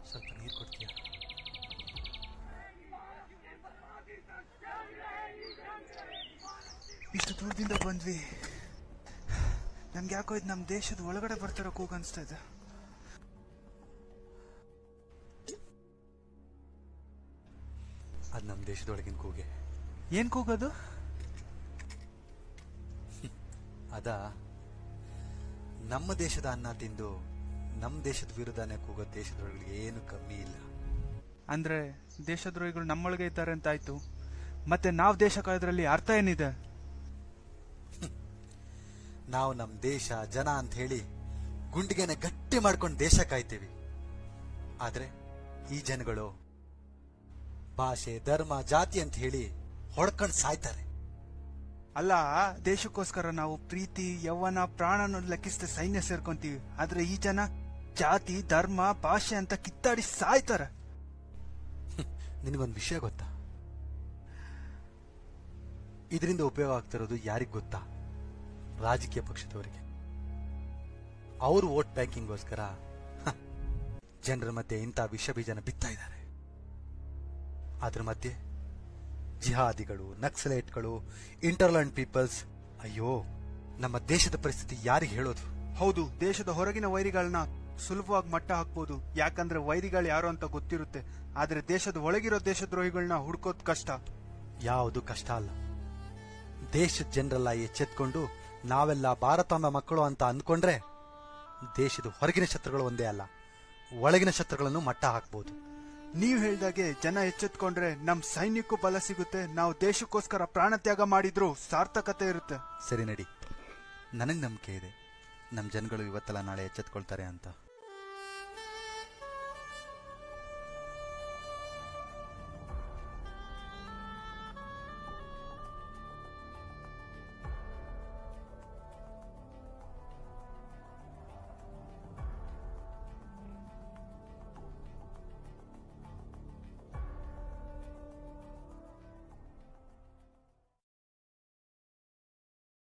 ಸ್ವಲ್ಪ ನೀರು ಕೊಡ್ತೀಯಾ ಇಷ್ಟು ದೂರದಿಂದ ಬಂದ್ವಿ ನನ್ಗೆ ಯಾಕೋ ಇದು ನಮ್ಮ ದೇಶದ ಒಳಗಡೆ ಬರ್ತಾರ ಕೂಗ ಅನ್ಸ್ತಾ ಇದೆ ಅದು ನಮ್ಮ ದೇಶದೊಳಗಿನ ಕೂಗೆ ಏನ್ ಕೂಗೋದು ಅದ ನಮ್ಮ ದೇಶದ ಅನ್ನ ತಿಂದು ನಮ್ಮ ದೇಶದ ವಿರುದ್ಧನೇ ಕೂಗೋ ದೇಶದೊಳಗೆ ಏನು ಕಮ್ಮಿ ಇಲ್ಲ ಅಂದ್ರೆ ದೇಶದ್ರೋಹಿಗಳು ನಮ್ಮೊಳಗೆ ಇದ್ದಾರೆ ಅಂತ ಆಯ್ತು ಮತ್ತೆ ನಾವು ದೇಶ ಕಾಯೋದ್ರಲ್ಲಿ ಅರ್ಥ ಏನಿದೆ ನಾವು ನಮ್ಮ ದೇಶ ಜನ ಅಂತ ಹೇಳಿ ಗುಂಡಿಗೆನೆ ಗಟ್ಟಿ ಮಾಡ್ಕೊಂಡು ದೇಶ ಕಾಯ್ತೀವಿ ಆದ್ರೆ ಈ ಜನಗಳು ಭಾಷೆ ಧರ್ಮ ಜಾತಿ ಅಂತ ಹೇಳಿ ಹೊಡ್ಕೊಂಡು ಸಾಯ್ತಾರೆ ಅಲ್ಲ ದೇಶಕ್ಕೋಸ್ಕರ ನಾವು ಪ್ರೀತಿ ಯೌವನ ಪ್ರಾಣನ ಲೆಕ್ಕಿಸದೆ ಸೈನ್ಯ ಸೇರ್ಕೊಂತೀವಿ ಆದ್ರೆ ಈ ಜನ ಜಾತಿ ಧರ್ಮ ಭಾಷೆ ಅಂತ ಕಿತ್ತಾಡಿ ಸಾಯ್ತಾರೆ ನಿನಗೊಂದು ವಿಷಯ ಗೊತ್ತಾ ಇದರಿಂದ ಉಪಯೋಗ ಆಗ್ತಿರೋದು ಯಾರಿಗ್ ಗೊತ್ತಾ ರಾಜಕೀಯ ಪಕ್ಷದವರಿಗೆ ಅವರು ವೋಟ್ ಬ್ಯಾಂಕಿಂಗ್ಗೋಸ್ಕರ ಜನರ ಮಧ್ಯೆ ಇಂಥ ವಿಷ ಬೀಜನ ಬಿತ್ತಾ ಇದ್ದಾರೆ ಅದ್ರ ಮಧ್ಯೆ ಜಿಹಾದಿಗಳು ನಕ್ಸಲೇಟ್ಗಳು ಇಂಟರ್ಲ್ಯಾಂಡ್ ಪೀಪಲ್ಸ್ ಅಯ್ಯೋ ನಮ್ಮ ದೇಶದ ಪರಿಸ್ಥಿತಿ ಯಾರಿಗೆ ಹೇಳೋದು ಹೌದು ದೇಶದ ಹೊರಗಿನ ವೈರಿಗಳನ್ನ ಸುಲಭವಾಗಿ ಮಟ್ಟ ಹಾಕ್ಬೋದು ಯಾಕಂದ್ರೆ ವೈರಿಗಳು ಯಾರು ಅಂತ ಗೊತ್ತಿರುತ್ತೆ ಆದ್ರೆ ದೇಶದ ಒಳಗಿರೋ ದೇಶದ್ರೋಹಿಗಳನ್ನ ಹುಡ್ಕೋದ್ ಕಷ್ಟ ಯಾವುದು ಕಷ್ಟ ಅಲ್ಲ ದೇಶದ ಜನರೆಲ್ಲ ಎಚ್ಚೆತ್ಕೊಂಡು ನಾವೆಲ್ಲ ಭಾರತಾಂಬ ಮಕ್ಕಳು ಅಂತ ಅಂದ್ಕೊಂಡ್ರೆ ದೇಶದ ಹೊರಗಿನ ಶತ್ರುಗಳು ಒಂದೇ ಅಲ್ಲ ಒಳಗಿನ ಶತ್ರುಗಳನ್ನು ಮಟ್ಟ ಹಾಕ್ಬೋದು ನೀವ್ ಹೇಳ್ದಾಗೆ ಜನ ಎಚ್ಚೆತ್ಕೊಂಡ್ರೆ ನಮ್ ಸೈನ್ಯಕ್ಕೂ ಬಲ ಸಿಗುತ್ತೆ ನಾವು ದೇಶಕ್ಕೋಸ್ಕರ ಪ್ರಾಣ ತ್ಯಾಗ ಮಾಡಿದ್ರು ಸಾರ್ಥಕತೆ ಇರುತ್ತೆ ಸರಿ ನಡಿ ನನಗೆ ನಂಬಿಕೆ ಇದೆ ನಮ್ಮ ಜನಗಳು ಇವತ್ತಲ್ಲ ನಾಳೆ ಎಚ್ಚೆತ್ಕೊಳ್ತಾರೆ ಅಂತ